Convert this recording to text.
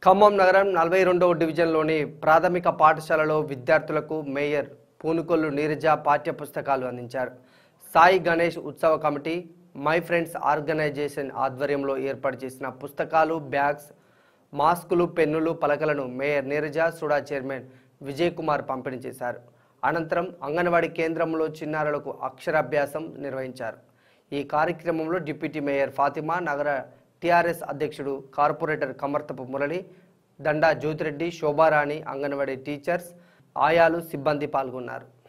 ఖమ్మం నగరం నలభై రెండవ డివిజన్లోని ప్రాథమిక పాఠశాలలో విద్యార్థులకు మేయర్ పూనుకొల్లు నీరజ పాఠ్య పుస్తకాలు అందించారు సాయి గణేష్ ఉత్సవ కమిటీ మై ఫ్రెండ్స్ ఆర్గనైజేషన్ ఆధ్వర్యంలో ఏర్పాటు చేసిన పుస్తకాలు బ్యాగ్స్ మాస్కులు పెన్నులు పలకలను మేయర్ నీరజ సుడా చైర్మన్ విజయ్ కుమార్ పంపిణీ చేశారు అనంతరం అంగన్వాడీ కేంద్రంలో చిన్నారులకు అక్షరాభ్యాసం నిర్వహించారు ఈ కార్యక్రమంలో deputy mayor Fatima Nagar TRS అధ్యక్షుడు కార్పొరేటర్ కమర్తపు మురళి దండా జ్యోతిరెడ్డి శోభారాణి అంగన్వాడీ టీచర్స్ ఆయాలు సిబ్బంది పాల్గొన్నారు